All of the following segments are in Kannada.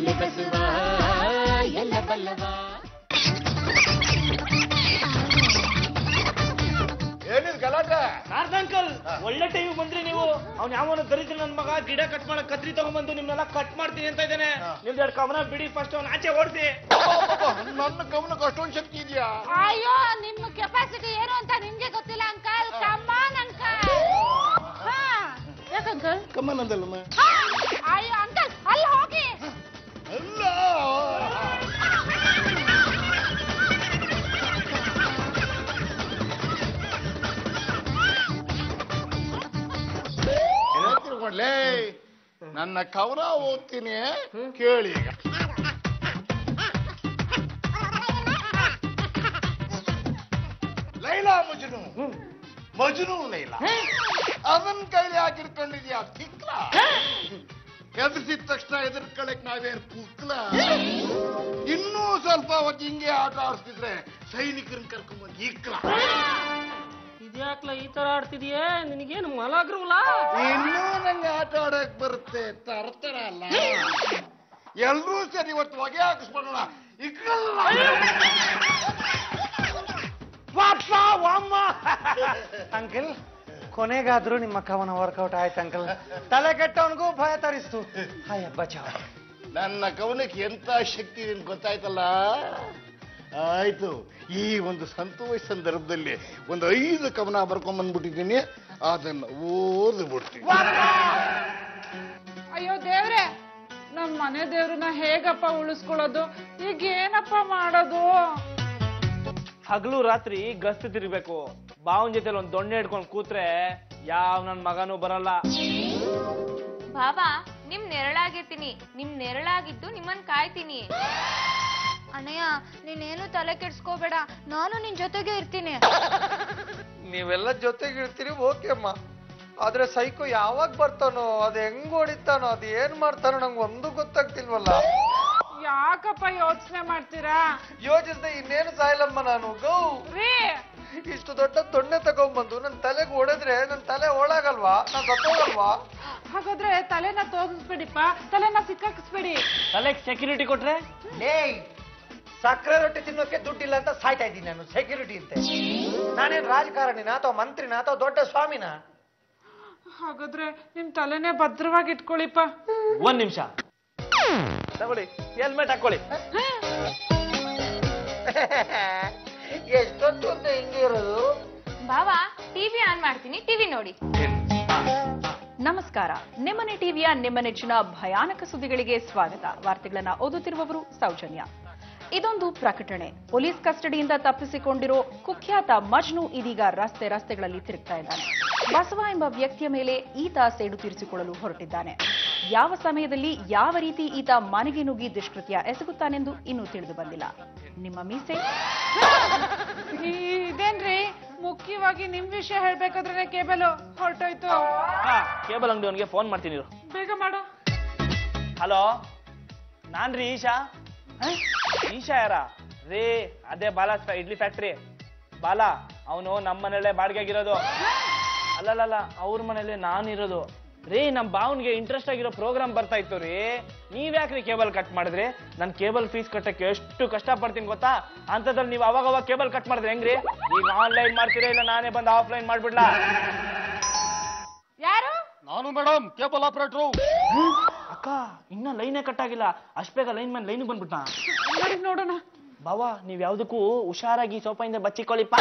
ಬಲೆ ಬಸವ ಎಲ್ಲ ಬಲ್ಲವ ಏನಿದ್ ಗಲಾಟೆ ನಾರ್ದ ಅಂಕಲ್ ಒಳ್ಳೆ ಟೈಮ್ ಬಂದ್ರಿ ನೀವು ಅವ್ನ ಯಾವನ ದರಿದ್ರ ನನ್ ಮಗ ಗಿಡ ಕಟ್ ಮಾಡಕ್ ಕತ್ರಿ ತಗೊಂಡ್ಬಂದು ನಿಮ್ನೆಲ್ಲ ಕಟ್ ಮಾಡ್ತೀನಿ ಅಂತ ಇದ್ದಾನೆ ನಿಮ್ದು ಎರಡು ಕವನ ಬಿಡಿ ಫಸ್ಟ್ ಅವ್ನ ಆಚೆ ಓಡಿಸಿ ನನ್ನ ಗಮನಕ್ಕೆ ಅಷ್ಟೊಂದು ಶಕ್ತಿ ಇದೆಯಾ ಅಯ್ಯೋ ನಿಮ್ಮ ಕೆಪಾಸಿಟಿ ಏನು ಅಂತ ನಿಮ್ಗೆ ಗೊತ್ತಿಲ್ಲ ಅಂಕಲ್ ಕಮಾನ್ ಅಂಕಲ್ ಹಾ ಯಾಕಂಕಲ್ ಕಮ್ಮನಂದಲ್ಲಮ್ಮ ಅಯ್ಯೋ ಅಂಕಲ್ ಅಲ್ಲಿ ಹೋಗಿ ಅಲ್ಲ ಏನ್ ತಿಳ್ಕೊಂಡ್ಲೇ ನನ್ನ ಕವನ ಓದ್ತೀನಿ ಕೇಳಿ ಈಗ ಲೈಲಾ ಮಜ್ನು ಮಜ್ನು ಲೈಲಾ ಅದನ್ ಕೈಲಿ ಹಾಕಿರ್ಕೊಂಡಿದ್ಯಾ ತಿಕ್ಲ ಹೆದರ್ಸಿದ ತಕ್ಷಣ ಎದುರ್ಕೊಳಕ್ ನಾವೇನ್ ಕುಕ್ಲ ಇನ್ನೂ ಸ್ವಲ್ಪ ಹೊತ್ತು ಹಿಂಗೆ ಆಟ ಆಡ್ತಿದ್ರೆ ಸೈನಿಕರನ್ನ ಕರ್ಕೊಂಬಂದು ಇಕ್ಲ ಇದ್ಯಾಕ್ಲ ಈ ತರ ಆಡ್ತಿದ್ಯೇ ನಿನಗೇನು ಮಲಗ್ರವಲ್ಲ ಇನ್ನೂ ನಂಗೆ ಆಟ ಆಡಕ್ ಬರುತ್ತೆ ತರ್ತಾರ ಅಲ್ಲ ಎಲ್ರೂ ಸರಿ ಇವತ್ತು ಹೊಗೆ ಹಾಕಿಸ್ಬಿಡೋಣ ಇಕ್ಕಲ್ಲ ಅಂಕಲ್ ಕೊನೆಗಾದ್ರೂ ನಿಮ್ಮ ಕವನ ವರ್ಕೌಟ್ ಆಯ್ತು ಅಂಕಲ್ ತಲೆ ಕೆಟ್ಟವನಿಗೂ ಭಯ ತರಿಸ್ತು ಹಾಯ ಬಚಾವ ನನ್ನ ಕವನಕ್ಕೆ ಎಂತ ಶಕ್ತಿ ನಿನ್ ಗೊತ್ತಾಯ್ತಲ್ಲ ಆಯ್ತು ಈ ಒಂದು ಸಂತೋಷ ಸಂದರ್ಭದಲ್ಲಿ ಒಂದು ಐದು ಕವನ ಬರ್ಕೊಂಡ್ ಬಂದ್ಬಿಟ್ಟಿದ್ದೀನಿ ಅದನ್ನ ಓದಿ ಬಿಡ್ತೀನಿ ಅಯ್ಯೋ ದೇವ್ರೆ ನಮ್ ಮನೆ ದೇವ್ರನ್ನ ಹೇಗಪ್ಪ ಉಳಿಸ್ಕೊಳ್ಳೋದು ಈಗ ಏನಪ್ಪ ಮಾಡೋದು ಹಗಲು ರಾತ್ರಿ ಗಸ್ತು ತಿರ್ಬೇಕು ಬಾವನ್ ಜೊತೆ ಒಂದ್ ದೊಣ್ಣೆ ಹಿಡ್ಕೊಂಡ್ ಕೂತ್ರೆ ಯಾವ ನನ್ ಮಗನೂ ಬರಲ್ಲ ಬಾಬಾ ನಿಮ್ ನೆರಳಾಗಿರ್ತೀನಿ ನಿಮ್ ನೆರಳಾಗಿದ್ದು ನಿಮ್ಮನ್ ಕಾಯ್ತೀನಿ ಅಣ್ಣಯ್ಯ ನೀನೇನು ತಲೆ ಕೆಡ್ಸ್ಕೋಬೇಡ ನಾನು ನಿನ್ ಜೊತೆಗೆ ಇರ್ತೀನಿ ನೀವೆಲ್ಲ ಜೊತೆಗಿರ್ತೀರಿ ಓಕೆ ಅಮ್ಮ ಆದ್ರೆ ಸೈಕೋ ಯಾವಾಗ ಬರ್ತಾನೋ ಅದ್ ಹೆಂಗ್ ಹೊಡಿತಾನೋ ಅದ್ ಏನ್ ಮಾಡ್ತಾನೋ ನಂಗೆ ಒಂದು ಗೊತ್ತಾಗ್ತಿಲ್ವಲ್ಲ ಯಾಕಪ್ಪ ಯೋಚನೆ ಮಾಡ್ತೀರಾ ಯೋಚಿಸ್ದೆ ಇನ್ನೇನು ಸಾಯಲಮ್ಮ ನಾನು ಗೌ ರೀ ಇಷ್ಟು ದೊಡ್ಡ ದೊಣ್ಣೆ ತಗೊಂಡ್ಬಂದು ನನ್ ತಲೆಗೆ ಹೊಡೆದ್ರೆ ನನ್ ತಲೆ ಒಳಗಲ್ವಾ ನಾನ್ ಸತ್ತೋಗಲ್ವಾ ಹಾಗಾದ್ರೆ ತಲೆನ ತೋರಿಸ್ಬೇಡಿಪ್ಪ ತಲೆನ ಸಿಕ್ಕಾಕಿಸ್ಬೇಡಿ ತಲೆಗ್ ಸೆಕ್ಯೂರಿಟಿ ಕೊಟ್ರೆ ಲೇಯ್ ಸಕ್ಕರೆ ರೊಟ್ಟಿ ತಿನ್ನೋಕೆ ದುಡ್ಡಿಲ್ಲ ಅಂತ ಸಾಯ್ತಾ ಇದ್ದೀನಿ ನಾನು ಸೆಕ್ಯೂರಿಟಿ ಅಂತೆ ನಾನೇನ್ ರಾಜಕಾರಣಿನ ಅಥವಾ ಮಂತ್ರಿನ ಅಥವಾ ದೊಡ್ಡ ಸ್ವಾಮಿನ ಹಾಗಾದ್ರೆ ನಿಮ್ ತಲೆನೇ ಭದ್ರವಾಗಿ ಇಟ್ಕೊಳ್ಳಿಪ್ಪ ಒಂದ್ ನಿಮಿಷ ತಗೊಳ್ಳಿ ಹೆಲ್ಮೆಟ್ ಹಾಕೊಳ್ಳಿ ಎಷ್ಟೊತ್ತು ಅಂತ ಹಿಂಗೆ ಇರೋದು ಬಾಬಾ ಟಿವಿ ಆನ್ ಮಾಡ್ತೀನಿ ಟಿವಿ ನೋಡಿ ನಮಸ್ಕಾರ ನಿಮ್ಮನೆ ಟಿವಿಯ ನಿಮ್ಮ ನೆಚ್ಚಿನ ಭಯಾನಕ ಸುದ್ದಿಗಳಿಗೆ ಸ್ವಾಗತ ವಾರ್ತೆಗಳನ್ನ ಓದುತ್ತಿರುವವರು ಸೌಜನ್ಯ ಇದೊಂದು ಪ್ರಕಟಣೆ ಪೊಲೀಸ್ ಕಸ್ಟಡಿಯಿಂದ ತಪ್ಪಿಸಿಕೊಂಡಿರೋ ಕುಖ್ಯಾತ ಮಜ್ನು ಇದೀಗ ರಸ್ತೆ ರಸ್ತೆಗಳಲ್ಲಿ ತಿರುಗ್ತಾ ಇದ್ದಾನೆ ಬಸವ ಎಂಬ ವ್ಯಕ್ತಿಯ ಮೇಲೆ ಈತ ಸೇಡು ತೀರಿಸಿಕೊಳ್ಳಲು ಹೊರಟಿದ್ದಾನೆ ಯಾವ ಸಮಯದಲ್ಲಿ ಯಾವ ರೀತಿ ಈತ ಮನೆಗೆ ನುಗ್ಗಿ ದುಷ್ಕೃತ್ಯ ಎಸಗುತ್ತಾನೆಂದು ಇನ್ನೂ ತಿಳಿದು ಬಂದಿಲ್ಲ ನಿಮ್ಮ ಮೀಸೆ ಈ- ಇದೇನ್ರಿ ಮುಖ್ಯವಾಗಿ ನಿಮ್ ವಿಷಯ ಹೇಳ್ಬೇಕಾದ್ರೆ ಕೇಬಲ್ ಹೊರಟೋಯ್ತು ಹಾ ಕೇಬಲ್ ಅಂಗಡಿ ಫೋನ್ ಮಾಡ್ತೀನಿ ಇರು. ಬೇಗ ಮಾಡು ಹಲೋ ನಾನ್ರಿ ಈಶಾ ಹ? ಈಶಾ ಯಾರ ರೀ ಅದೇ ಬಾಲಾ ಸ್ಪ- ಇಡ್ಲಿ ಫ್ಯಾಕ್ಟ್ರಿ ಬಾಲಾ ಅವನು ನಮ್ಮ ಮನೇಲೆ ಬಾಡಿಗೆಗಿರೋದು ಅಲ್ಲಲ್ಲ ಅವ್ರ ಮನೇಲೆ ನಾನು ಇರೋದು ರೀ ನಮ್ ಬಾವನ್ಗೆ ಇಂಟ್ರೆಸ್ಟ್ ಆಗಿರೋ ಪ್ರೋಗ್ರಾಮ್ ಬರ್ತಾ ಇತ್ತು ರೀ ನೀವ್ ಯಾಕ್ರಿ ಕೇಬಲ್ ಕಟ್ ಮಾಡಿದ್ರಿ ನನ್ ಕೇಬಲ್ ಫೀಸ್ ಕಟ್ಟಕ್ಕೆ ಎಷ್ಟು ಕಷ್ಟ ಪಡ್ತೀನಿ ಗೊತ್ತಾ ಅಂತದ್ರಲ್ಲಿ ನೀವು ಅವಾಗ ಅವಾಗ ಕೇಬಲ್ ಕಟ್ ಮಾಡಿದ್ರೆ ಹೆಂಗ್ರಿ ಈಗ ಆನ್ಲೈನ್ ಮಾಡ್ತೀರಾ ಇಲ್ಲ ನಾನೇ ಬಂದು ಆಫ್ಲೈನ್ ಮಾಡ್ಬಿಡ್ಲಾ ಯಾರು ನಾನು ಮೇಡಮ್ ಕೇಬಲ್ ಆಪರೇಟ್ರು ಅಕ್ಕ ಇನ್ನ ಲೈನೇ ಕಟ್ ಆಗಿಲ್ಲ ಅಷ್ಟ್ ಬೇಗ ಲೈನ್ ಮ್ಯಾನ್ ಲೈನ್ ಬಂದ್ಬಿಟ್ಟ ನೋಡಿ ನೋಡೋಣ ಬಾವಾ ನೀವ್ ಯಾವ್ದಕ್ಕೂ ಹುಷಾರಾಗಿ ಸೋಫಾಯಿಂದ ಬಚ್ಚಿಕೊಳ್ಳಿಪ್ಪ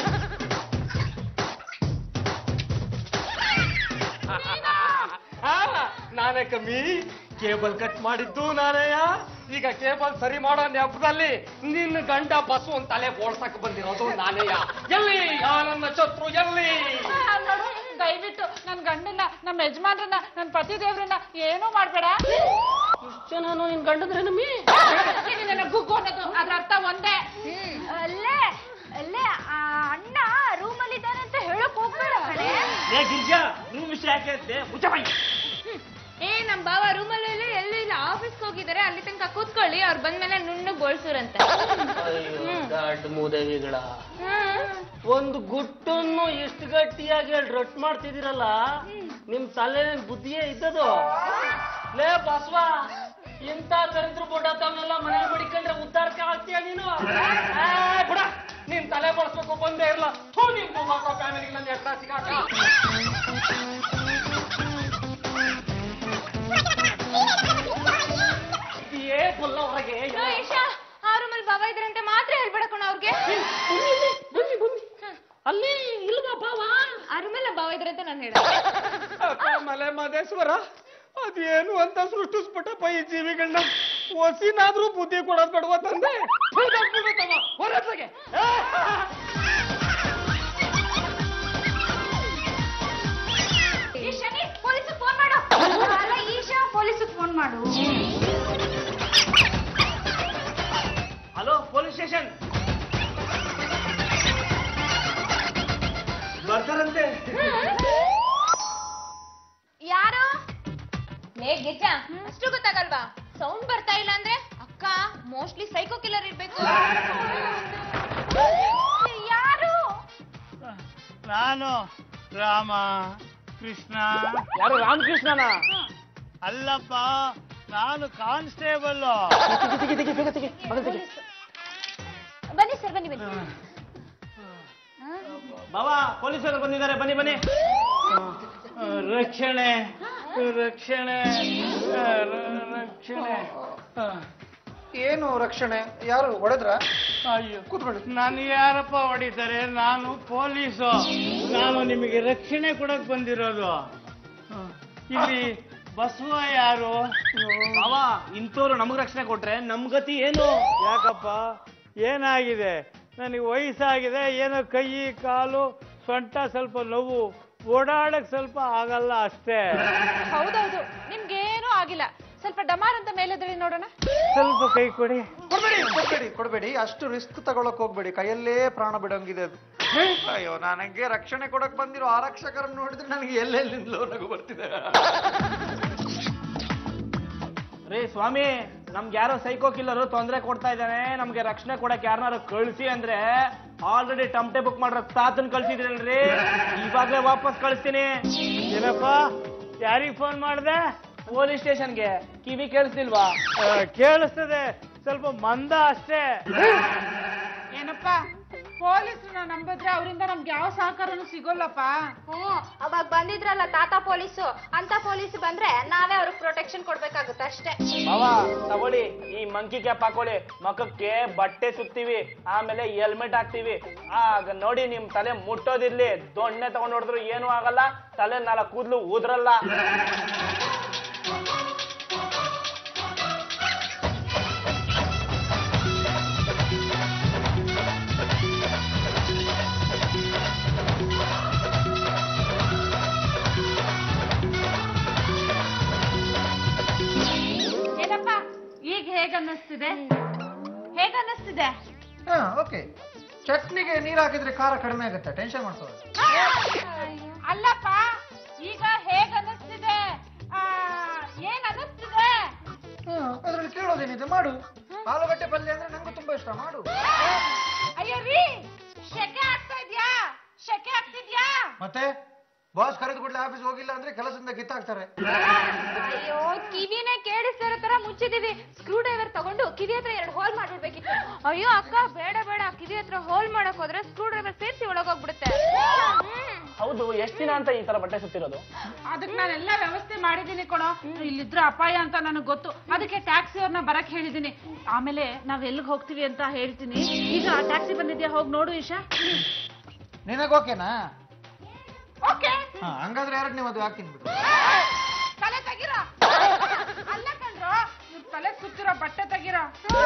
ನಾನೇ ಕಮ್ಮಿ ಕೇಬಲ್ ಕಟ್ ಮಾಡಿದ್ದು ನಾನೇಯ ಈಗ ಕೇಬಲ್ ಸರಿ ಮಾಡೋ ನೆಪದಲ್ಲಿ ನಿನ್ನ ಗಂಡ ಬಸ್ಸು ಒಂದ್ ತಲೆ ಬೋಳ್ಸಕ್ ಬಂದಿರೋದು ನಾನೇಯ ಎಲ್ಲಿ ಆ ನನ್ನ ಶತ್ರು ಎಲ್ಲಿ ಆ, ನೋಡು ದಯವಿಟ್ಟು ನನ್ ಗಂಡನ್ನ ನಮ್ಮ ಯಜಮಾನ್ರನ್ನ ನನ್ ಪತಿ ದೇವ್ರನ್ನ ಏನೂ ಮಾಡ್ಬೇಡ ನಾನು ನಿನ್ ಗಂಡದ್ರೆ ನಮ್ಮಿ ಇದು ನನ್ನ ಗುಗ್ಗು ಅನ್ನೋದು ಅದ್ರ ಅರ್ಥ ಒಂದೇ ಅಲ್ಲೇ ಅಲ್ಲೇ ಆ ಅಣ್ಣ ರೂಮಲ್ಲಿ ಇದ್ದಾನೆ ಅಂತ ಹೇಳಕ್ ಹೋಗ್ಬೇಡ ಕಣೆ ಏ ಗಿರ್ಜಾ ನಿಮ್ ವಿಷಯ ಯಾಕೆ ಅಂತೆ? ಮುಚ್ಚ ಬಾಯಿ. ಏ ನಮ್ ಬಾವ ರೂಮಲ್ಲಿ ಎಲ್ಲೂ ಇಲ್ಲ ಆಫೀಸ್ಗೆ ಹೋಗಿದ್ದಾರೆ ಅಲ್ಲಿ ತನಕ ಕೂತ್ಕೊಳ್ಳಿ ಅವ್ರು ಬಂದ್ಮೇಲೆ ನುಣ್ಣು ಬೋಳ್ಸೂರಂತೆ ದೊಡ್ಡ ಮೂದೇವಿಗಳ ಒಂದು ಗುಟ್ಟನ್ನು ಎಷ್ಟು ಗಟ್ಟಿಯಾಗಿ ರೊಟ್ ಮಾಡ್ತಿದ್ದೀರಲ್ಲ ನಿಮ್ ತಲೆ ಬುದ್ಧಿಯೇ ಇದ್ದದು ಲೇ ಬಸವ ಇಂಥ ದರಿದ್ರ ಬೊಡ್ಡತವನ್ನೆಲ್ಲ ಮನೇಲಿ ಮಡಿಕೊಂಡ್ರೆ ಉದ್ಧಾರಕ್ಕೆ ಆಗ್ತೀಯ ನೀನು ಏ, ಬಿಡ ನೀನ್ ತಲೆ ಬಳಸ್ಬೇಕು ಬಂದೇ ಇರಲ್ಲ ಥೂ ನೀನ್ ಹಾಕೋ ಫ್ಯಾಮಿಲಿಗೆ ನನ್ನ ಎಷ್ಟ ಸಿಗಾಕ ಏ ಬಲ್ಲ ಹೊರಗೆ ಅಯ್ಯೋ, ಈಶಾ ಆ ರೂಮಲ್ಲಿ ಬಾವ ಇದ್ರಂತೆ ಮಾತ್ರ ಹೇಳ್ಬೇಡ ಕಣ ಅವ್ರಿಗೆ ಬನ್ನಿ ಬನ್ನಿ ಅಲ್ಲಿ ಇಲ್ವಾ ಬಾವ ಆ ರೂಮಲ್ಲಿ ಬಾವ ಇದ್ರಂತೆ ನಾನು ಹೇಳ ಮಲೆ ಮಹದೇಶ್ವರ ಅದೇನು ಅಂತ ಸೃಷ್ಟಿಸ್ಬಿಟ್ಟಪ್ಪ ಈ ಜೀವಿಗಳನ್ನ ಒಸಿನಾದ್ರೂ ಬುದ್ಧಿ ಕೊಡೋದ್ ಬೇಡವ ತಂದೆ ಹೊರಗೆ ಈ ಶನಿ ಪೊಲೀಸ್ ಫೋನ್ ಮಾಡು ಅಲ್ಲ ಈಶಾ ಪೊಲೀಸ್ ಫೋನ್ ಮಾಡು ಹಲೋ ಪೊಲೀಸ್ ಸ್ಟೇಷನ್ ಬರ್ತಾರಂತೆ ಯಾರು ಏ ಗಿಜ್ಜ ಅಷ್ಟು ಗೊತ್ತಾಗಲ್ವಾ ಸೌಂಡ್ ಬರ್ತಾ ಇಲ್ಲ ಅಂದ್ರೆ ಅಕ್ಕ ಮೋಸ್ಟ್ಲಿ ಸೈಕೋ ಕಿಲ್ಲರ್ ಇರ್ಬೇಕು ಯಾರು ನಾನು ರಾಮ ಕೃಷ್ಣ ಯಾರು ರಾಮಕೃಷ್ಣನ ಅಲ್ಲಪ್ಪ ನಾನು ಕಾನ್ಸ್ಟೇಬಲ್ ಬನ್ನಿ ಸರ್ ಬನ್ನಿ ಬನ್ನಿ ಬಾಬಾ ಪೊಲೀಸರು ಬಂದಿದ್ದಾರೆ ಬನ್ನಿ ಬನ್ನಿ ಆ, ರಕ್ಷಣೆ ರಕ್ಷಣೆ ಆ, ರ- ರಕ್ಷಣೆ ಆ, ಏನು ರಕ್ಷಣೆ ಯಾರು ಹೊಡೆದ್ರ ಅಯ್ಯೋ ಕೂತ್ಕೊಳ್ಳಿ ನಾನು ಯಾರಪ್ಪ ಹೊಡಿತಾರೆ ನಾನು ಪೊಲೀಸು ನಾನು ನಿಮಗೆ ರಕ್ಷಣೆ ಕೊಡಕ್ ಬಂದಿರೋದು ಹ. ಇಲ್ಲಿ ಬಸವ ಯಾರು ಬಾಬಾ ಇಂಥವ್ರು ನಮಗ್ ರಕ್ಷಣೆ ಕೊಟ್ರೆ ನಮ್ ಗತಿ ಏನು ಯಾಕಪ್ಪ ಏನಾಗಿದೆ ನನಗೆ ವಯಸ್ಸಾಗಿದೆ ಏನೋ ಕೈ ಕಾಲು ಸೊಂಟ ಸ್ವಲ್ಪ ನೋವು ಓಡಾಡಕ್ ಸ್ವಲ್ಪ ಆಗಲ್ಲ ಅಷ್ಟೇ ಹೌದೌದು ನಿಮ್ಗೇನೂ ಆಗಿಲ್ಲ ಸ್ವಲ್ಪ ಡಮಾರ್ ಅಂತ ಮೇಲೆದ್ರಿ ನೋಡೋಣ ಸ್ವಲ್ಪ ಕೈ ಕೊಡಿ ಕೊಡ್ಬೇಡಿ ಕೊಡ್ಬೇಡಿ ಕೊಡ್ಬೇಡಿ ಅಷ್ಟು ರಿಸ್ಕ್ ತಗೊಳಕ್ ಹೋಗ್ಬೇಡಿ ಕೈಯಲ್ಲೇ ಪ್ರಾಣ ಬಿಡೋಂಗಿದೆ ಅದು ಅಯ್ಯೋ ನನಗೆ ರಕ್ಷಣೆ ಕೊಡಕ್ ಬಂದಿರೋ ಆರಕ್ಷಕರನ್ನು ನೋಡಿದ್ರೆ ನನಗೆ ಎಲ್ಲೆಲ್ಲಿಂದಲೋ ನಗು ಬರ್ತಿದೆ ರೇ ಸ್ವಾಮಿ ನಮ್ಗೆ ಯಾರೋ ಸೈಕೋ ಕಿಲ್ಲರು ತೊಂದರೆ ಕೊಡ್ತಾ ಇದ್ದಾನೆ ನಮ್ಗೆ ರಕ್ಷಣೆ ಕೊಡಕ್ ಯಾರನ್ನಾರು ಕಳ್ಸಿ ಅಂದ್ರೆ ಆಲ್ರೆಡಿ ಟಮ್ಟೆ ಬುಕ್ ಮಾಡ್ರ ತಾತನ್ ಕಳ್ಸಿದ್ರಲ್ರಿ ಇವಾಗ್ಲೇ ವಾಪಸ್ ಕಳಿಸ್ತೀನಿ ಏನಪ್ಪ ಯಾರಿಗ್ ಫೋನ್ ಮಾಡ್ದೆ ಪೊಲೀಸ್ ಸ್ಟೇಷನ್ಗೆ ಕಿವಿ ಕೇಳಿಸ್ತಿಲ್ವಾ ಆ, ಕೇಳಿಸ್ತದೆ ಸ್ವಲ್ಪ ಮಂದ ಅಷ್ಟೇ ಏನಪ್ಪ ಪೊಲೀಸ್ರನ್ನ ನಂಬಿದ್ರೆ ಅವರಿಂದ ನಮ್ಗೆ ಯಾವ ಸಹಕಾರನೂ ಸಿಗೋಲ್ಲಪ್ಪ ಹ್ಮ್ ಅವಾಗ ಬಂದಿದ್ರಲ್ಲ ತಾತ ಪೊಲೀಸು ಅಂತ ಪೊಲೀಸ್ ಬಂದ್ರೆ ನಾವೇ ಅವ್ರಿಗೆ ಪ್ರೊಟೆಕ್ಷನ್ ಕೊಡ್ಬೇಕಾಗುತ್ತೆ ಅಷ್ಟೇ ಬಾವಾ ತಗೊಳ್ಳಿ ಈ ಮಂಕಿ ಕ್ಯಾಪ್ ಹಾಕೊಳ್ಳಿ ಮಖಕ್ಕೆ ಬಟ್ಟೆ ಸುತ್ತೀವಿ ಆಮೇಲೆ ಹೆಲ್ಮೆಟ್ ಹಾಕ್ತಿವಿ ಆಗ ನೋಡಿ ನಿಮ್ ತಲೆ ಮುಟ್ಟೋದಿರ್ಲಿ ದೊಣ್ಣೆ ತಗೊಂಡ್ ನೋಡಿದ್ರು ಏನು ಆಗಲ್ಲ ತಲೆ ನಾಲ್ಕು ಕೂದ್ಲು ಊದ್ರಲ್ಲ ಏನಪ್ಪ ಈಗ ಹೇಗ ಅನ್ನಿಸ್ತಿದೆ ಹೇಗ ಅನ್ನಿಸ್ತಿದೆ ಹಾ ಓಕೆ ಚಟ್ನಿಗೆ ನೀರ್ ಹಾಕಿದ್ರೆ ಖಾರ ಕಡಿಮೆ ಆಗುತ್ತೆ ಟೆನ್ಷನ್ ಮಾಡ್ಕೊಳ್ಳಿ ಅಲ್ಲಪ್ಪ ಈಗ ಹೇಗ ಅನ್ನಿಸ್ತಿದೆ ಆ, ಏನ್ ಅನ್ನಿಸ್ತಿದೆ ಅದ್ರಲ್ಲಿ ಕೇಳೋದೇನಿದೆ ಮಾಡು ಆಲೂಗಡ್ಡೆ ಪಲ್ಯ ಅಂದ್ರೆ ನಂಗೂ ತುಂಬಾ ಇಷ್ಟ ಮಾಡು ಅಯ್ಯೋ ರೀ ಶೆಕೆ ಆಗ್ತಾ ಇದ್ಯಾ ಶೆಕೆ ಆಗ್ತಿದ್ಯಾ ಮತ್ತೆ ಬಾಸ್ ಕರೆದು ಕೂಡಲೇ ಆಫೀಸ್ ಹೋಗಿಲ್ಲ ಅಂದ್ರೆ ಕೆಲಸದಿಂದ ಕಿತ್ತಾಕ್ತಾರೆ ಅಯ್ಯೋ ಕಿವಿನೇ ಕೇಳಿಸ್ತಿರೋ ತರ ಮುಚ್ಚಿದೀವಿ ಸ್ಕ್ರೂ ಡ್ರೈವರ್ ತಗೊಂಡು ಕಿವಿ ಹತ್ರ ಎರಡು ಹೋಲ್ ಮಾಡ್ಬಿಡ್ಬೇಕಿತ್ತು ಅಯ್ಯೋ ಅಕ್ಕ ಬೇಡ ಬೇಡ ಕಿವಿ ಹತ್ರ ಹೋಲ್ ಮಾಡಕ್ ಹೋದ್ರೆ ಸ್ಕ್ರೂ ಡ್ರೈವರ್ ಸೇರಿಸಿ ಒಳಗೋಗ್ಬಿಡುತ್ತೆ ಹ್ಮ್. ಹೌದು ಎಷ್ಟ್ ದಿನ ಅಂತ ಈ ತರ ಬಟ್ಟೆ ಸುತ್ತಿರೋದು ಅದಕ್ಕೆ ನಾನೆಲ್ಲ ವ್ಯವಸ್ಥೆ ಮಾಡಿದ್ದೀನಿ ಕಣೋ ಇಲ್ಲಿದ್ರೆ ಅಪಾಯ ಅಂತ ನನಗೆ ಗೊತ್ತು ಅದಕ್ಕೆ ಟ್ಯಾಕ್ಸಿ ಅವ್ರನ್ನ ಬರಕ್ ಹೇಳಿದೀನಿ ಆಮೇಲೆ ನಾವ್ ಎಲ್ಲಿಗೆ ಹೋಗ್ತೀವಿ ಅಂತ ಹೇಳ್ತೀನಿ ಈಗ ಟ್ಯಾಕ್ಸಿ ಬಂದಿದ್ಯಾ ಹೋಗಿ ನೋಡು ಈಶಾ ನಿನಗ್ ಓಕೆನಾ ಓಕೆ ಹಾ ಹಂಗಾದ್ರೆ ಎರಡನೇ ಮದುವೆ ಹಾಕ್ತೀನಿ ಬಿಡು ತಲೆ ತೆಗಿರೋ ಅಲ್ಲ ಕಣ್ರೋ ಇವ್ರ್ ತಲೆ ಸುತ್ತಿರೋ ಬಟ್ಟೆ ತೆಗಿರೋ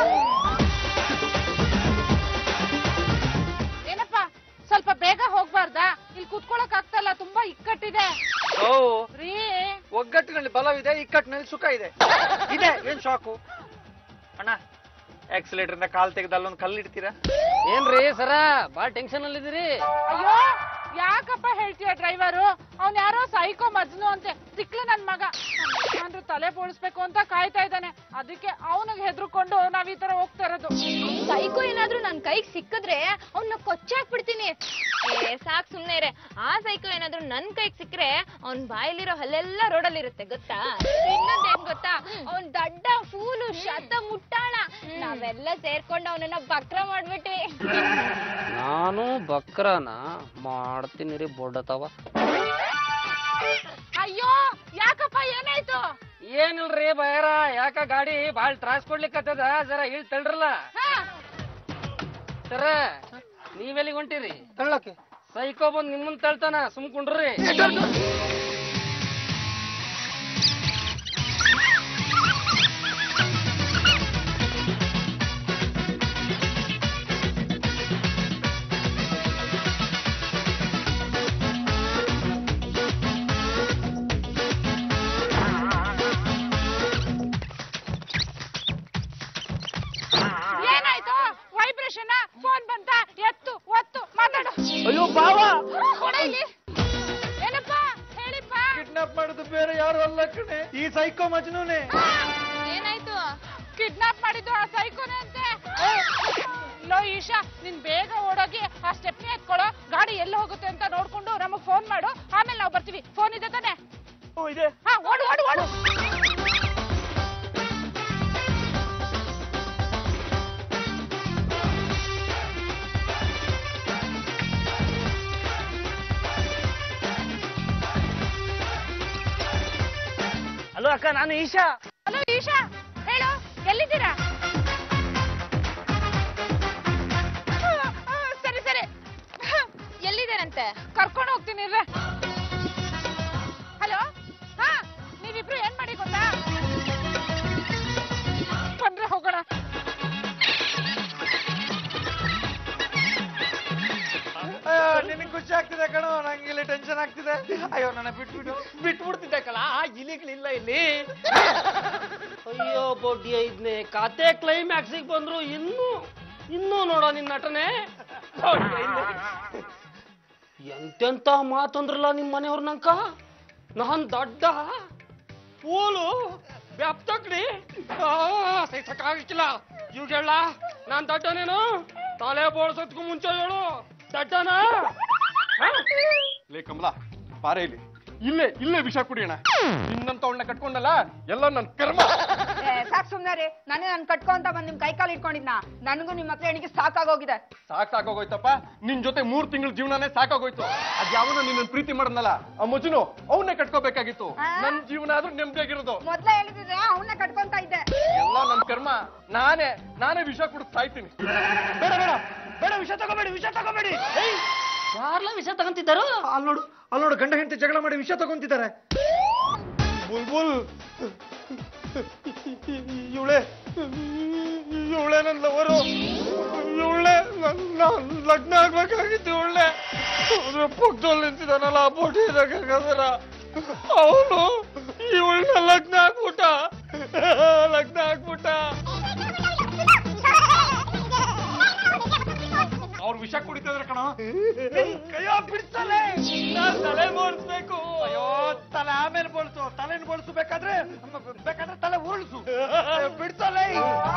ಏನಪ್ಪ ಸ್ವಲ್ಪ ಬೇಗ ಹೋಗ್ಬಾರ್ದಾ ಇಲ್ಲಿ ಕುತ್ಕೊಳಕ್ ಆಗ್ತಲ್ಲ ತುಂಬಾ ಇಕ್ಕಟ್ಟಿದೆ ಓ ರೀ ಒಗ್ಗಟ್ಟಿನಲ್ಲಿ ಬಲವಿದೆ ಇಕ್ಕಟ್ಟಿನಲ್ಲಿ ಸುಖ ಇದೆ ಇದೆ ಏನ್ ಶಾಕು ಅಣ್ಣ ಆಕ್ಸಿಲೇಟರ್ ಇಂದ ಕಾಲ್ ತೆಗೆದು ಅಲ್ಲೊಂದು ಕಲ್ಲು ಇಡ್ತೀರಾ ಏನ್ರಿ ಸರ ಬಾಳ ಟೆನ್ಷನ್ ಅಲ್ಲಿದ್ದೀರಿ ಅಯ್ಯೋ ಯಾಕಪ್ಪ ಹೇಳ್ತೀಯ ಡ್ರೈವರು ಅವ್ನ್ ಯಾರೋ ಸೈಕೋ ಮಜ್ನು ಅಂತೆ ಸಿಕ್ಲು ನನ್ ಮಗ ಅಂದ್ರೆ ತಲೆ ಬೋಳಿಸ್ಬೇಕು ಅಂತ ಕಾಯ್ತಾ ಇದ್ದಾನೆ ಅದಕ್ಕೆ ಅವನಿಗೆ ಹೆದರ್ಕೊಂಡು ನಾವ್ ಈ ತರ ಹೋಗ್ತಾ ಇರೋದು ಸೈಕೋ ಏನಾದ್ರೂ ನನ್ ಕೈಗೆ ಸಿಕ್ಕಿದ್ರೆ ಅವ್ನ ಕೊಚ್ಚಾಕ್ಬಿಡ್ತೀನಿ ಏ ಸಾಕ್ ಸುಮ್ನೆ ಇರೆ ಆ ಸೈಕೋ ಏನಾದ್ರೂ ನನ್ ಕೈಗ್ ಸಿಕ್ಕ್ರೆ ಅವ್ನ್ ಬಾಯಲ್ಲಿರೋ ಹಲ್ಲೆಲ್ಲ ರೋಡಲ್ಲಿ ಇರುತ್ತೆ ಗೊತ್ತಾ ಇನ್ನೊಂದ್ ಏನ್ ಗೊತ್ತಾ ಅವ್ನ್ ದಡ್ಡ ಫೂಲು ಶತ ಮುಟ್ಟಾಳ ನಾವೆಲ್ಲ ಸೇರ್ಕೊಂಡು ಅವನನ್ನ ಬಕ್ರ ಮಾಡ್ಬಿಟ್ವಿ ನಾನು ಬಕ್ರನ ಮಾಡ್ತೀನಿ ರೀ ಬೊಡ್ಡತವ ಅಯ್ಯೋ ಯಾಕಪ್ಪ ಏನಾಯ್ತು ಏನಿಲ್ರಿ ಬೈರ ಯಾಕ ಗಾಡಿ ಬಾಳ್ ತ್ರಾಸ್ ಕೊಡ್ಲಿಕ್ಕತ್ತದ ಜರ ಇಳ್ ತಳ್ರಲ್ಲ ಸರ ನೀವೆಲ್ಲಿಗೆ ಹೊಂಟಿರಿ ತಳ್ಳಕ್ಕೆ ಸೈಕೋ ಬಂದ್ ನಿಮ್ಮನ್ ತಳ್ತಾನ ಸುಮ್ ಕುಂಡ್ರಿ ಏನಾಯ್ತು ವೈಬ್ರೇಷನ್ ಫೋನ್ ಬಂತ ಎತ್ತು ಒತ್ತು ಮಾತಾಡು ಅಯ್ಯೋ ಬಾವ ಕೊಡ ಇಲ್ಲಿ ಏನಪ್ಪ ಹೇಳಿಪ್ಪ ಕಿಡ್ನಾಪ್ ಮಾಡೋದು ಬೇರೆ ಯಾರು ಅಲ್ಲ ಕಣೆ ಈ ಸೈಕೋ ಮಜ್ನೂನೆ ಏನಾಯ್ತು ಕಿಡ್ನಾಪ್ ಮಾಡಿದ್ದು ಆ ಸೈಕೋನೆ ಅಂತೆ ಲೋ ಈಶಾ ನೀನ್ ಬೇಗ ಓಡೋಗಿ ಆ ಸ್ಟೆಪ್ನಿ ಎತ್ಕೊಳ್ಳೋ ಗಾಡಿ ಎಲ್ಲಿ ಹೋಗುತ್ತೆ ಅಂತ ನೋಡ್ಕೊಂಡು ನಮಗ್ ಫೋನ್ ಮಾಡು ಆಮೇಲೆ ನಾವು ಬರ್ತೀವಿ ಫೋನ್ ಇದೆ ತಾನೆ ಓ ಇದೆ ಹಾ ಓಡು ಓಡು ಓಡು ಹಲೋ ಅಕ್ಕ ನಾನು ಈಶಾ ಹಲೋ ಈಶಾ ಹೇಳು ಎಲ್ಲಿದ್ದೀರಾ ಆ, ಆ, ಸರಿ ಸರಿ ಎಲ್ಲಿದ್ದಾರಂತೆ ಕರ್ಕೊಂಡು ಹೋಗ್ತೀನಿ ಇರ್ರೆ ಹಲೋ ಹಾ ನೀವಿಬ್ರು ಏನ್ ಮಾಡಿ ಗೊತ್ತಾ ಬಂದ್ರೆ ಹೋಗೋಣ ಅಯ್ಯೋ ನಿನಗೆ ಖುಷಿ ಆಗ್ತಿದೆ ಕಣೋ ನಂಗೆ ಇಲ್ಲಿ ಟೆನ್ಷನ್ ಆಗ್ತಿದೆ ಅಯ್ಯೋ ನನ್ನ ಬಿಟ್ಬಿಡು ಬಿಟ್ಬಿಡ್ತಿದ್ದೆ ಕಲ ಇಲಿಗಳಿಲ್ಲ ಇಲ್ಲಿ ಅಯ್ಯೋ ಬೊಡ್ಡಿ ಐದ್ನೆ ಕತೆ ಕ್ಲೈಮ್ಯಾಕ್ಸಿಗೆ ಬಂದ್ರು ಇನ್ನೂ ಇನ್ನೂ ನೋಡೋ ನಿನ್ ನಟನೆ ಬೊಡ್ಡಿ ಐದ್ನೆ. ಎಂತೆಂತ ಮಾತಂದ್ರಲ್ಲ ನಿಮ್ ಮನೆಯವ್ರ ನಂಕ ನಾನ್ ದೊಡ್ಡ ಪೂಲು ಬ್ಯಾಪ್ತಕ್ಡಿ ಸಹಿಸಕ್ಕಾಗಿಲ್ಲ ಇವಾಗ ಹೇಳ ನಾನ್ ದಡ್ಡನೇನು ತಲೆ ಬೋಳ್ಸೋದ್ಕು ಮುಂಚೆ ಹೇಳು ದಡ್ಡನ ಲೇ ಕಮಲ ಬಾರೆ ಇಲ್ಲಿ ಇಲ್ಲೇ ಇಲ್ಲೇ ವಿಷ ಕುಡಿಯೋಣ ನಿನ್ನಂತವಳನ್ನ ಕಟ್ಕೊಂಡಲ್ಲ ಎಲ್ಲ ನನ್ ಕರ್ಮ ಸಾಕ್ ಸುಮ್ನಾರಿ ನಾನೇ ನನ್ ಕಟ್ಕೊಂತ ಬಂದ್ ನಿಮ್ ಕೈ ಕಾಲು ಇಟ್ಕೊಂಡಿದ್ನ ನನಗೂ ನಿಮ್ ಹತ್ರ ಎಣಿಕೆ ಸಾಕಾಗೋಗಿದೆ ಸಾಕ್ ಸಾಕಾಗೋಯ್ತಪ್ಪ ನಿನ್ ಜೊತೆ ಮೂರ್ ತಿಂಗಳ ಜೀವನನೇ ಸಾಕಾಗೋಯ್ತು ಅದ್ ಯಾವನ ನಿನ್ನ ಪ್ರೀತಿ ಮಾಡದ್ನಲ್ಲ ಆ ಮಜುನು ಅವನ್ನೇ ಕಟ್ಕೋಬೇಕಾಗಿತ್ತು ನನ್ ಜೀವನ ಆದ್ರೂ ನೆಮ್ಮದಿಯಾಗಿರೋದು ಮೊದ್ಲ ಹೇಳಿದ್ರೆ ಅವನ್ನ ಕಟ್ಕೊಂತ ಇದ್ದೆ ಎಲ್ಲ ನನ್ ಕರ್ಮ ನಾನೇ ನಾನೇ ವಿಷ ಕುಡಿದು ಸಾಯ್ತೀನಿ ಬೇಡ ಬೇಡ ಬೇಡ ವಿಷ ತಗೋಬೇಡಿ ವಿಷ ತಗೋಬೇಡಿ ಯಾರ್ಲ ವಿಷ ತಗೊಂತಿದ್ದಾರು ಅಲ್ಲಿ ನೋಡು ಅಲ್ಲಿ ನೋಡು ಗಂಡ ಹೆಂಡತಿ ಜಗಳ ಮಾಡಿ ವಿಷ ತಗೊಂತಿದ್ದಾರೆ ಬುಲ್ಬುಲ್ ಇವಳೆ ಇವಳೆ ನನ್ನ ಲವರು ಇವಳೆ ನನ್ನ ಲಗ್ನ ಆಗ್ಬೇಕಾಗಿತ್ತು ಇವಳೆ ಅದ್ರ ಪಕ್ಕದಲ್ಲಿ ನಿಂತಿದ್ದಾನಲ್ಲ ಆ ಬೋಟಿ ಇದಾಗರ ಅವನು ಇವಳನ್ನ ಲಗ್ನ ಆಗ್ಬಿಟ್ಟ ಲಗ್ನ ಆಗ್ಬಿಟ್ಟ ಅವ್ರು ವಿಷ ಕುಡಿತಿದ್ರೆ ಕಣ ಕೈಯೋ ಬಿಡ್ತಲೆ ನಾನ್ ತಲೆ ಬೋಳ್ಸ್ಬೇಕು ಅಯ್ಯೋ ತಲೆ ಆಮೇಲೆ ಬೋಳ್ಸು ತಲೆನ ಬೋಳ್ಸು ಬೇಕಾದ್ರೆ ಬೇಕಾದ್ರೆ ತಲೆ ಉರುಳಿಸು ಬಿಡ್ತಲ್ಲ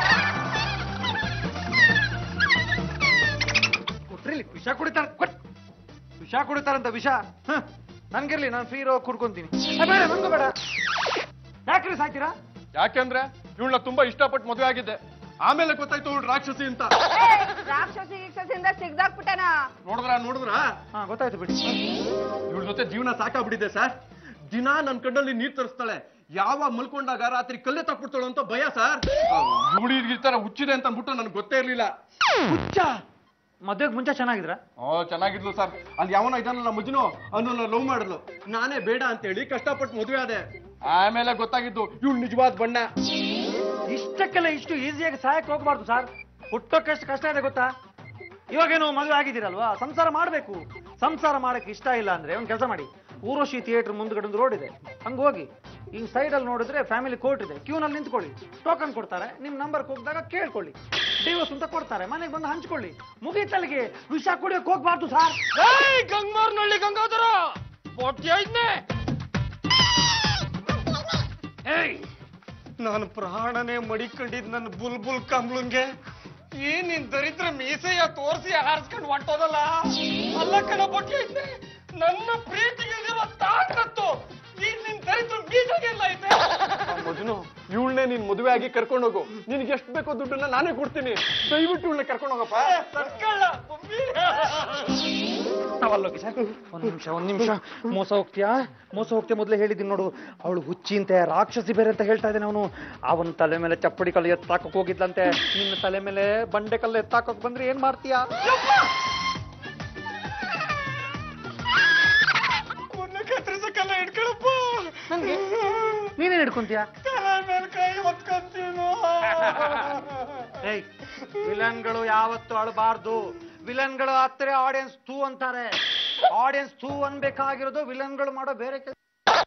ಕೊಟ್ರಿಲಿ ವಿಷ ಕುಡಿತಾರ ಕೊಟ್ ವಿಷ ಕುಡಿತಾರಂತ ವಿಷ ಹ, ನನ್ಗಿರ್ಲಿ ನಾನು ಫ್ರೀ ಇರೋ ಕುಡ್ಕೊಂತೀನಿ ಏ, ಬೇಡ ನನ್ಗೂ ಬೇಡ ಯಾಕ್ರಿ ಸಾಯ್ತೀರಾ ಯಾಕೆಂದ್ರೆ ಇವಳನ್ನ ತುಂಬಾ ಇಷ್ಟಪಟ್ಟು ಮದುವೆ ಆಗಿದ್ದೆ ಆಮೇಲೆ ಗೊತ್ತಾಯ್ತು ಇವಳು ರಾಕ್ಷಸಿ ಅಂತ ರಾಕ್ಷಸಿ ಗೀಕ್ಷಸಿಂದ ಸಿಗ್ದಾಕ್ಬಿಟ್ಟನ ನೋಡಿದ್ರ ನೋಡಿದ್ರ ಹಾ ಗೊತ್ತಾಯ್ತು ಬಿಡಿ ಇವಳ ಜೊತೆ ಜೀವನ ಸಾಕಾಗ್ಬಿಟ್ಟಿದೆ ಸರ್ ದಿನ ನನ್ ಕಣ್ಣಲ್ಲಿ ನೀರ್ ತರಿಸ್ತಾಳೆ ಯಾವ ಮಲ್ಕೊಂಡಾಗ ರಾತ್ರಿ ಕಲ್ಲೆ ತಕ್ಬಿಡ್ತಾಳು ಅಂತ ಭಯ ಸರ್ ಇವಳು ಈ ತರ ಹುಚ್ಚಿದೆ ಅಂತ ಅಂದ್ಬಿಟ್ಟು ನನ್ಗೆ ಗೊತ್ತೇ ಇರ್ಲಿಲ್ಲ ಹುಚ್ಚ ಮದ್ವೆಗ್ ಮುಂಚೆ ಚೆನ್ನಾಗಿದ್ರ ಓ ಚೆನ್ನಾಗಿದ್ಲು ಸರ್ ಅಲ್ಲಿ ಯಾವನ ಇದಾನಲ್ಲ ಮಜ್ನು ಅವನನ್ನ ಲವ್ ಮಾಡಿದ್ಲು ನಾನೇ ಬೇಡ ಅಂತ ಹೇಳಿ ಕಷ್ಟಪಟ್ಟು ಮದುವೆ ಆದೆ ಆಮೇಲೆ ಗೊತ್ತಾಗಿದ್ದು ಇವಳು ನಿಜವಾದ ಬಣ್ಣ ಇಷ್ಟಕ್ಕೆಲ್ಲ ಇಷ್ಟು ಈಸಿಯಾಗಿ ಸಹಾಯಕ್ಕೆ ಹೋಗ್ಬಾರ್ದು ಸರ್ ಹುಟ್ಟೋಕೆ ಎಷ್ಟು ಕಷ್ಟ ಇದೆ ಗೊತ್ತಾ ಇವಾಗೇನು ಮದುವೆ ಆಗಿದ್ದೀರಲ್ವಾ ಸಂಸಾರ ಮಾಡಬೇಕು ಸಂಸಾರ ಮಾಡಕ್ಕೆ ಇಷ್ಟ ಇಲ್ಲ ಅಂದ್ರೆ ಒಂದು ಕೆಲಸ ಮಾಡಿ ಊರ್ವಶಿ ಥಿಯೇಟರ್ ಮುಂದ್ಗಡೆ ಒಂದು ರೋಡ್ ಇದೆ ಹಂಗೆ ಹೋಗಿ ಈ ಸೈಡಲ್ಲಿ ನೋಡಿದ್ರೆ ಫ್ಯಾಮಿಲಿ ಕೋರ್ಟ್ ಇದೆ ಕ್ಯೂನಲ್ಲಿ ನಿಂತ್ಕೊಳ್ಳಿ ಟೋಕನ್ ಕೊಡ್ತಾರೆ ನಿಮ್ಮ ನಂಬರ್ ಹೋಗಿದಾಗ ಕೇಳ್ಕೊಳ್ಳಿ ಡಿವೋರ್ಸ್ ಅಂತ ಕೊಡ್ತಾರೆ ಮನೆಗೆ ಬಂದು ಹಂಚ್ಕೊಳ್ಳಿ ಮುಗೀತಲ್ಲಿಗೆ ವಿಷ ಕುಡಿಯೋಕೆ ಹೋಗ್ಬಾರ್ದು ಸರ್ ಏಯ್ ಗಂಗಮಾರ್ನಳ್ಳಿ ಗಂಗಾಧರ ಬೊಟ್ಟಿ ಐದ್ನೆ ಏಯ್ ನಾನು ಪ್ರಾಣನೇ ಮಡಿಕೊಂಡಿದ್ ನನ್ನ ಬುಲ್ಬುಲ್ ಕಮ್ಲಂಗೆ ಈ ನಿನ್ ದರಿದ್ರ ಮೀಸೆಯ ತೋರಿಸಿ ಹಾರಿಸ್ಕೊಂಡು ಹೊಂಟೋದಲ್ಲ ಅಲ್ಲ ಕಣ ಬೊಟ್ಲೆ ಐತೆ ನನ್ನ ಪ್ರೀತಿಗೆ ತಾಕತ್ತು ಈ ನಿನ್ ದರಿದ್ರ ಮೀಸೆಗೆಲ್ಲ ಐತೆ ಮಜ್ನು ಇವಳನ್ನೇ ನೀನ್ ಮದುವೆ ಆಗಿ ಕರ್ಕೊಂಡು ಹೋಗು ನಿನ್ಗೆ ಎಷ್ಟು ಬೇಕೋ ದುಡ್ಡನ್ನ ನಾನೇ ಕೊಡ್ತೀನಿ ದಯವಿಟ್ಟು ಇವಳನ್ನ ಕರ್ಕೊಂಡು ಹೋಗಪ್ಪ ಸರ್ಕಳ್ಳ ನಾವಲ್ಲೋಗಿ ಸರ್ ಒಂದ್ ನಿಮಿಷ ಒಂದ್ ನಿಮಿಷ ಮೋಸ ಹೋಗ್ತೀಯಾ ಮೋಸ ಹೋಗ್ತೀಯ ಮೊದಲೇ ಹೇಳಿದ್ದೀನಿ ನೋಡು ಅವಳು ಹುಚ್ಚಿ ಅಂತೆ ರಾಕ್ಷಸಿ ಬೇರೆ ಅಂತ ಹೇಳ್ತಾ ಇದ್ದಾನೆ ಅವನು ಅವನ ತಲೆ ಮೇಲೆ ಚಪ್ಪಡಿ ಕಲ್ಲು ಎತ್ತಾಕಕ್ ಹೋಗಿದ್ಲಂತೆ ನಿನ್ನ ತಲೆ ಮೇಲೆ ಬಂಡೆ ಕಲ್ಲು ಎತ್ತಾಕಕ್ ಬಂದ್ರೆ ಏನ್ ಮಾಡ್ತೀಯಾ ಕೊನೆ ಕತ್ತರಿಸಕ್ಕೆಲ್ಲ ಇಟ್ಕೊಳಪ್ಪ ನೀನೇನ್ ಹಿಡ್ಕೊಂತೀಯ ತಲೆ ಮೇಲೆ ಕೈ ಹೊತ್ಕೊಂತೀನೋ ಏಯ್ ವಿಲನ್ಗಳು ಯಾವತ್ತು ಅಳಬಾರ್ದು ವಿಲನ್ಗಳು ಹತ್ತಿರ ಆಡಿಯನ್ಸ್ ಥೂ ಅಂತಾರೆ ಆಡಿಯನ್ಸ್ ಥೂ ಅನ್ಬೇಕಾಗಿರೋದು ವಿಲನ್ಗಳು ಮಾಡೋ ಬೇರೆ ಕೆಲಸ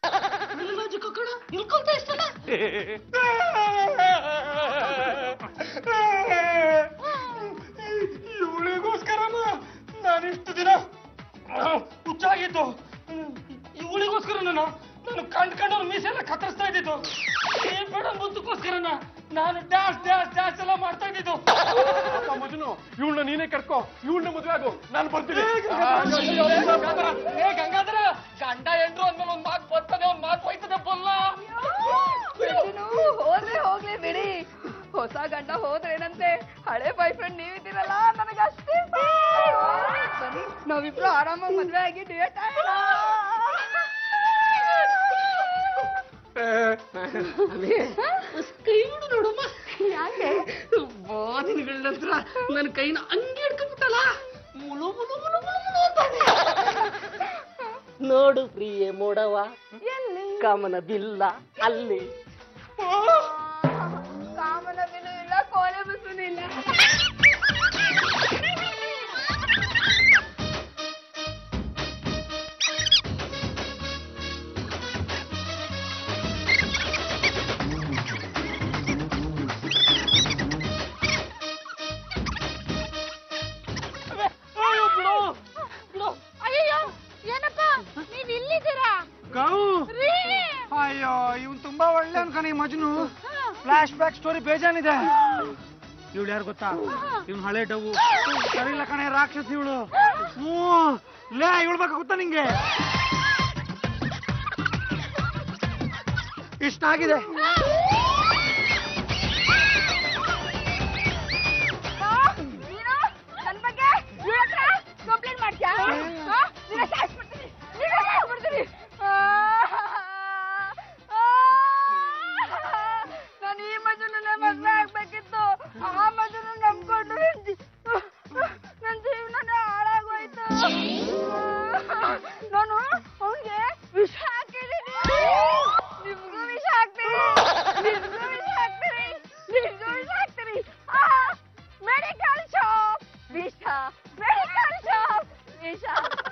ಇವಳಿಗೋಸ್ಕರನ ನಾನಿಷ್ಟು ದಿನ ಹುಚ್ಚಾಗಿದ್ದು ಇವಳಿಗೋಸ್ಕರ ನಾನು ನಾನು ಕಂಡ್ ಕಂಡವ್ರ ಮೀಸೆಲ್ಲ ಕತ್ತರಿಸ್ತಾ ಇದ್ದಿದ್ದು ಈ ಬೇಡ ಮುದ್ದಕ್ಕೋಸ್ಕರನ ನಾನು ಡ್ಯಾನ್ಸ್ ಡ್ಯಾನ್ಸ್ ಡ್ಯಾನ್ಸ್ ಎಲ್ಲ ಮಾಡ್ತಾ ಇದ್ದಿದ್ದು ಅಪ್ಪ ಮಜ್ನು ಇವಳನ್ನ ನೀನೇ ಕರ್ಕೋ ಇವಳನ್ನ ಮದುವೆ ಆಗು ನಾನು ಬರ್ತೀನಿ ಏ ಗಂಗಾಧರ, ಏ ಗಂಗಾಧರ ಗಂಡ ಎಂದ್ರು ಅಂದ್ಮೇಲೆ ಒಂದ್ ಮಾತು ಬರ್ತದೆ ಒಂದ್ ಮಾತು ಹೋಯ್ತದೆ ಬಲ್ಲ ಹೋದ್ರೆ ಹೋಗ್ಲಿ ಬಿಡಿ ಹೊಸ ಗಂಡ ಹೋದ್ರೇನಂತೆ ಹಳೆ ಬಾಯ್ ಫ್ರೆಂಡ್ ನೀವಿದ್ದೀರಲ್ಲ ನನಗೆ ಅಷ್ಟೇ ಸಾಕು. ಬನ್ನಿ ನಾವಿಬ್ರು ಆರಾಮಾಗಿ ಮದ್ವೆ ಆಗಿ ಡೇಟ್ ಯಾಕೆ ಬಾದಿನಗಳ ನಂತರ ನನ್ನ ಕೈನ ಹಂಗೆ ಹಿಡ್ಕೊಂಡ್ಬಿಟ್ಟಲ್ಲ ಮುಳು ಮುಳು ಮುಳು ಮುಳು ಮುಳು ಅಂತಾನೆ. ನೋಡು ಪ್ರಿಯೆ ಮೋಡವ ಕಾಮನ ಬಿಲ್ಲ ಅಲ್ಲಿ ಕಾಮನ ಬಿಲು ಇಲ್ಲ ಕೋಲೆ ಬಸ್ಸುನು ಇಲ್ಲ ಅಯ್ಯೋ ಏನಪ್ಪ ನೀವ್ ಇಲ್ಲಿದ್ದೀರಾ ಗಾವು ರೀ ಅಯ್ಯೋ ಇವನ್ ತುಂಬಾ ಒಳ್ಳೆ ಅನ್ಕಣಿ ಮಜ್ನು ಫ್ಲಾಶ್ ಬ್ಯಾಕ್ ಸ್ಟೋರಿ ಬೇಜಾನಿದೆ ಇವಳು ಯಾರು ಗೊತ್ತಾ ಇವ್ನು ಹಳೆ ಡವು ಸರಿಲ್ಲ ಕಣೆ ರಾಕ್ಷಸಿ ಇವಳು ಹ್ಞೂ ಲೇ ಇವಳು ಬೇಕಾ ಗೊತ್ತಾ ನಿಂಗೆ ಇಷ್ಟ ಆಗಿದೆ ನೀನು ನನ್ ಬಗ್ಗೆ ಇವ್ಳ ಹತ್ರ ಕಂಪ್ಲೇಂಟ್ ಮಾಡ್ತೀಯಾ ಆ? ನಿನ್ನ ಸಾಯಿಸ್ಬಿಡ್ತೀನಿ ನಿನ್ನ ಸಾಯಿಸ್ಬಿಡ್ತೀನಿ ಆ! ಆ! ನಾನು ಈ ಮಜುನನ್ನೇ ಮದ್ವೆ ಆಗ್ಬೇಕಿತ್ತು ಆ ಮಜುನ ನಂಬ್ಕೊಂಡು ನನ್ ಜೀ- ನನ್ ಜೀವನನೇ ಹಾಳಾಗೋಯ್ತು ನಾನು ಅವನಿಗೆ ವಿಷ ಹಾಕಿದ್ದೀನಿ ನಿಮ್ಗೂ ವಿಷ ಹಾಕ್ತೀನಿ ನಿಮ್ಗೂ ವಿಷ ಹಾಕ್ತೀನಿ ನಿಮ್ಗೂ ವಿಷ ಹಾಕ್ತೀನಿ ಮೆಡಿಕಲ್ ಶಾಪ್ ವಿಷ ಮೆಡಿಕಲ್ ಶಾಪ್ ವಿಷ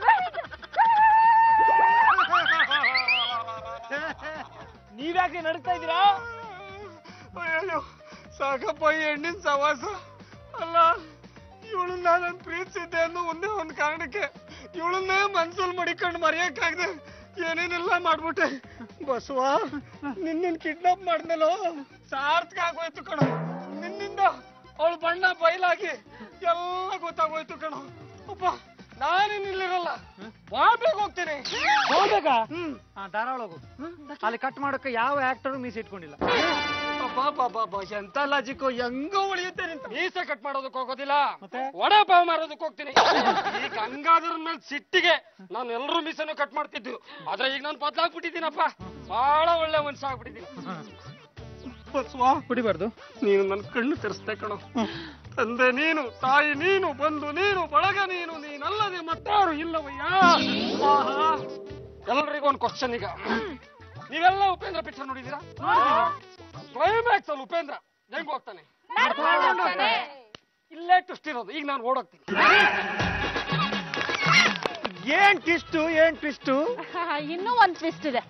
ನೀವ್ಯಾಕೆ ನಡ್ತಾ ಇದ್ದೀರಾ ಅಯ್ಯೋ ಸಾಕಪ್ಪ ಈ ಹೆಣ್ಣಿನ ಸವಾಸ ಅಲ್ಲ ಇವಳು ನಾನು ಪ್ರೀತಿಸಿದ್ದೆ ಅನ್ನೋ ಒಂದೇ ಒಂದು ಕಾರಣಕ್ಕೆ ಇವಳನ್ನೇ ಮನ್ಸಲ್ಲಿ ಮಡಿಕೊಂಡು ಮರೆಯಕ್ಕಾಗದೆ ಏನೇನೆಲ್ಲ ಮಾಡ್ಬಿಟ್ಟೆ ಬಸವ ನಿನ್ನ ಕಿಡ್ನಾಪ್ ಮಾಡ್ದಲೋ ಸಾರ್ಥಕ ಆಗೋಯ್ತು ಕಣ ನಿನ್ನಿಂದ ಅವಳು ಬಣ್ಣ ಬಯಲಾಗಿ ಎಲ್ಲ ಗೊತ್ತಾಗೋಯ್ತು ಕಣ ಅಪ್ಪ ನಾನೇನ್ ಇಲ್ಲಿರಲ್ಲ ಬಾಂಬೆಗೆ ಹೋಗ್ತೀನಿ ಹೋಗ್ಬೇಕಾ ಹಾ ಧಾರಾವಾಳ ಹೋಗು ಅಲ್ಲಿ ಕಟ್ ಮಾಡೋಕೆ ಯಾವ ಆಕ್ಟರ್ ಮೀಸ್ ಇಟ್ಕೊಂಡಿಲ್ಲ ಅಬ್ಬಬ್ಬಬ್ಬಬ್ಬ, ಎಂತ ಲಾಜಿಕ್ ಹೆಂಗೋ ಉಳಿಯುತ್ತೆ ನಿಂತ ಮೀಸೆ ಕಟ್ ಮಾಡೋದಕ್ಕೆ ಹೋಗೋದಿಲ್ಲ ವಡೆ ಪಾವ್ ಮಾರೋದಕ್ಕೆ ಹೋಗ್ತೀನಿ ಈ ಗಂಗಾಧರ ಮೇಲೆ ಸಿಟ್ಟಿಗೆ ನಾನು ಎಲ್ಲರೂ ಮೀಸೆನೂ ಕಟ್ ಮಾಡ್ತಿದ್ದು ಆದ್ರೆ ಈಗ ನಾನು ಬದಲಾಗ್ಬಿಟ್ಟಿದ್ದೀನಪ್ಪ ಬಹಳ ಒಳ್ಳೆ ಮನುಷ್ಯ ಆಗ್ಬಿಟ್ಟಿದ್ದೀನಿ ಬಸವ ಕುಡಿಬಾರ್ದು ನೀನು ನನ್ನ ಕಣ್ಣು ತೆರೆಸ್ತೆ ಕಣೋ ತಂದೆ ನೀನು ತಾಯಿ ನೀನು ಬಂಧು ನೀನು ಬಳಗ ನೀನು ನೀನಲ್ಲದೆ ಮತ್ತಾರು ಇಲ್ಲವಯ್ಯ ಆಹಾ. ಎಲ್ರಿಗೂ ಒಂದು ಕ್ವಶನ್ ಈಗ ನೀವೆಲ್ಲ ಉಪೇಂದ್ರ ಪಿಕ್ಚರ್ ನೋಡಿದೀರಾ ಕ್ಲೈಮ್ಯಾಕ್ಸ್ ಅಲ್ಲಿ ಉಪೇಂದ್ರ ಹೆಂಗ್ ಹೋಗ್ತಾನೆ ಇಲ್ಲೇ ಟ್ವಿಸ್ಟ್ ಇರೋದು ಈಗ ನಾನು ಓಡೋಗ್ತೀನಿ ಏನ್ ಟ್ವಿಸ್ಟು ಏನ್ ಟ್ವಿಸ್ಟು ಇನ್ನೂ ಒಂದ್ ಟ್ವಿಸ್ಟ್ ಇದೆ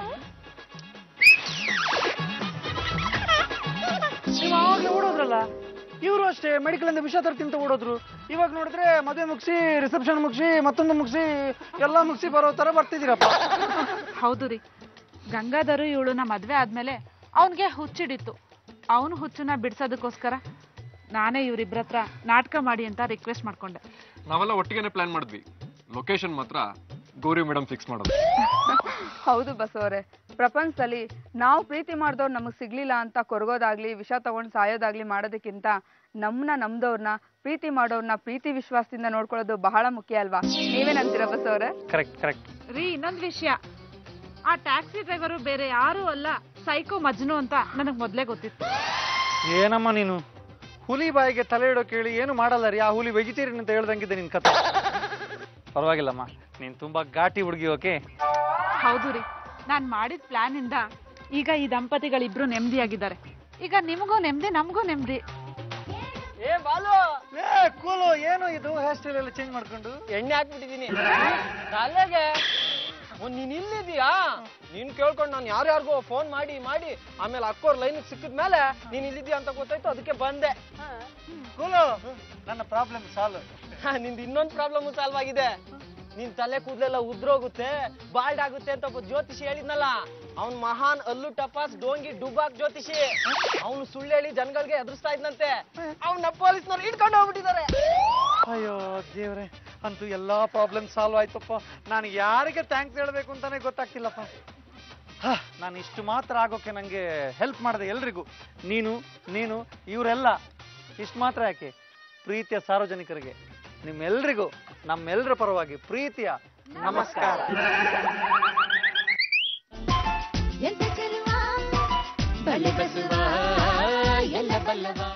ನೀವು ಆವಾಗಲೇ ಓಡೋದ್ರಲ್ಲ ಇವರು ಅಷ್ಟೇ ಮೆಡಿಕಲ್ ಇಂದ ವಿಷ ತರ್ತಿಂತ ಓಡೋದ್ರು ಇವಾಗ ನೋಡಿದ್ರೆ ಮದುವೆ ಮುಗಿಸಿ ರಿಸೆಪ್ಷನ್ ಮುಗಿಸಿ ಮತ್ತೊಂದು ಮುಗಿಸಿ ಎಲ್ಲ ಮುಗಿಸಿ ಬರೋ ತರ ಬರ್ತಿದ್ದೀರಪ್ಪ ಹೌದು ರೀ ಗಂಗಾಧರು ಇವಳನ್ನ ಮದ್ವೆ ಆದ್ಮೇಲೆ ಅವನ್ಗೆ ಹುಚ್ಚಿಡಿತ್ತು ಅವನು ಹುಚ್ಚನ್ನ ಬಿಡ್ಸೋದಕ್ಕೋಸ್ಕರ ನಾನೇ ಇವ್ರಿಬ್ರ ಹತ್ರ ನಾಟಕ ಮಾಡಿ ಅಂತ ರಿಕ್ವೆಸ್ಟ್ ಮಾಡ್ಕೊಂಡೆ ನಾವೆಲ್ಲ ಒಟ್ಟಿಗೆನೆ ಪ್ಲಾನ್ ಮಾಡಿದ್ವಿ ಲೊಕೇಶನ್ ಮಾತ್ರ ಗೌರಿ ಮೇಡಮ್ ಫಿಕ್ಸ್ ಮಾಡೋದು ಹೌದು ಬಸವರೇ ಪ್ರಪಂಚದಲ್ಲಿ ನಾವು ಪ್ರೀತಿ ಮಾಡಿದವ್ರು ನಮಗೆ ಸಿಗ್ಲಿಲ್ಲ ಅಂತ ಕೊರಗೋದಾಗ್ಲಿ ವಿಷ ತಗೊಂಡು ಸಾಯೋದಾಗ್ಲಿ ಮಾಡೋದಕ್ಕಿಂತ ನಮ್ಮನ್ನ ನಮ್ದವ್ರನ್ನ ಪ್ರೀತಿ ಮಾಡೋರ್ನ ಪ್ರೀತಿ ವಿಶ್ವಾಸದಿಂದ ನೋಡ್ಕೊಳ್ಳೋದು ಬಹಳ ಮುಖ್ಯ ಅಲ್ವಾ ನೀವೇನಂತೀರ ಬಸವರೇ ಕರೆಕ್ಟ್ ಕರೆಕ್ಟ್ ರೀ ಇನ್ನೊಂದ್ ವಿಷಯ ಆ ಟ್ಯಾಕ್ಸಿ ಡ್ರೈವರು ಬೇರೆ ಯಾರೂ ಅಲ್ಲ ಸೈಕೋ ಮಜ್ನು ಅಂತ ನನಗ್ ಮೊದ್ಲೇ ಗೊತ್ತಿತ್ತು ಏನಮ್ಮ ನೀನು ಹುಲಿ ಬಾಯಿಗೆ ತಲೆ ಇಡೋ ಕೇಳಿ ಏನು ಮಾಡಲ್ಲ ರೀ ಆ ಹುಲಿ ವೆಜಿಟೇರಿಯನ್ ಅಂತ ಹೇಳ್ದಂಗಿದೆ ನಿನ್ ಕತೆ ಪರವಾಗಿಲ್ಲಮ್ಮ ನೀನ್ ತುಂಬಾ ಘಾಟಿ ಹುಡುಗಿ ಓಕೆ ಹೌದು ರೀ ನಾನ್ ಮಾಡಿದ ಪ್ಲಾನ್ ಇಂದ ಈಗ ಈ ದಂಪತಿಗಳಿಬ್ರು ನೆಮ್ಮದಿಯಾಗಿದ್ದಾರೆ ಈಗ ನಿಮಗೂ ನೆಮ್ಮದಿ ನಮಗೂ ನೆಮ್ಮದಿ ಏ ಬಾಲು ಏ ಕೂಲು ಏನು ಇದು ಹೇರ್ ಸ್ಟೈಲ್ ಎಲ್ಲ ಚೇಂಜ್ ಮಾಡ್ಕೊಂಡು ಎಣ್ಣೆ ಹಾಕ್ಬಿಟ್ಟಿದೀನಿ ತಲೆಗೆ ಓ, ನೀನ್ ಇಲ್ಲಿದೀಯಾ ನೀನ್ ಕೇಳ್ಕೊಂಡು ನಾನು ಯಾರ್ಯಾರಿಗೋ ಫೋನ್ ಮಾಡಿ ಮಾಡಿ ಆಮೇಲೆ ಅಕ್ಕೋರ್ ಲೈನ್ ಸಿಕ್ಕಿದ್ಮೇಲೆ ನೀನ್ ಇಲ್ಲಿದ್ಯಾ ಅಂತ ಗೊತ್ತಾಯ್ತು ಅದಕ್ಕೆ ಬಂದೆ ಕೂಲು ನನ್ನ ಪ್ರಾಬ್ಲಮ್ ಸಾಲ್ವ್ ಹಾ, ನಿಂದು ಇನ್ನೊಂದು ಪ್ರಾಬ್ಲಮ್ ಸಾಲ್ವ್ ಆಗಿದೆ ನಿನ್ ತಲೆ ಕೂದಲೆಲ್ಲ ಉದ್ರೋಗುತ್ತೆ ಬಾಲ್ಡ್ ಆಗುತ್ತೆ ಅಂತ ಒಬ್ಬ ಜ್ಯೋತಿಷಿ ಹೇಳಿದ್ನಲ್ಲ ಅವ್ನ್ ಮಹಾನ್ ಅಲ್ಲು ಟಪಾಸ್ ಡೋಂಗಿ ಡುಬಾಕ್ ಜ್ಯೋತಿಷಿ ಅವನು ಸುಳ್ಳು ಹೇಳಿ ಜನಗಳಿಗೆ ಎದುರಿಸ್ತಾ ಇದ್ನಂತೆ ಅವ್ನ ಪೊಲೀಸ್ನವ್ರು ಹಿಡ್ಕೊಂಡು ಹೋಗ್ಬಿಟ್ಟಿದ್ದಾರೆ ಅಯ್ಯೋ ದೇವ್ರೆ ಅಂತೂ ಎಲ್ಲಾ ಪ್ರಾಬ್ಲಮ್ ಸಾಲ್ವ್ ಆಯ್ತಪ್ಪ ನಾನು ಯಾರಿಗೆ ಥ್ಯಾಂಕ್ಸ್ ಹೇಳ್ಬೇಕು ಅಂತಾನೆ ಗೊತ್ತಾಗ್ತಿಲ್ಲಪ್ಪ ಹ, ನಾನು ಇಷ್ಟು ಮಾತ್ರ ಆಗೋಕೆ ನನಗೆ ಹೆಲ್ಪ್ ಮಾಡಿದೆ ಎಲ್ರಿಗೂ ನೀನು ನೀನು ಇವರೆಲ್ಲ ಇಷ್ಟು ಮಾತ್ರ ಯಾಕೆ ಪ್ರೀತಿಯ ಸಾರ್ವಜನಿಕರಿಗೆ ನಿಮ್ಮೆಲ್ರಿಗೂ ನಮ್ಮೆಲ್ಲರ ಪರವಾಗಿ ಪ್ರೀತಿಯ ನಮಸ್ಕಾರ ಎಂತ ಚೆಲುವ ಬಲೆ ಬಸುವ ಎಲ್ಲ ಬಲ್ಲವ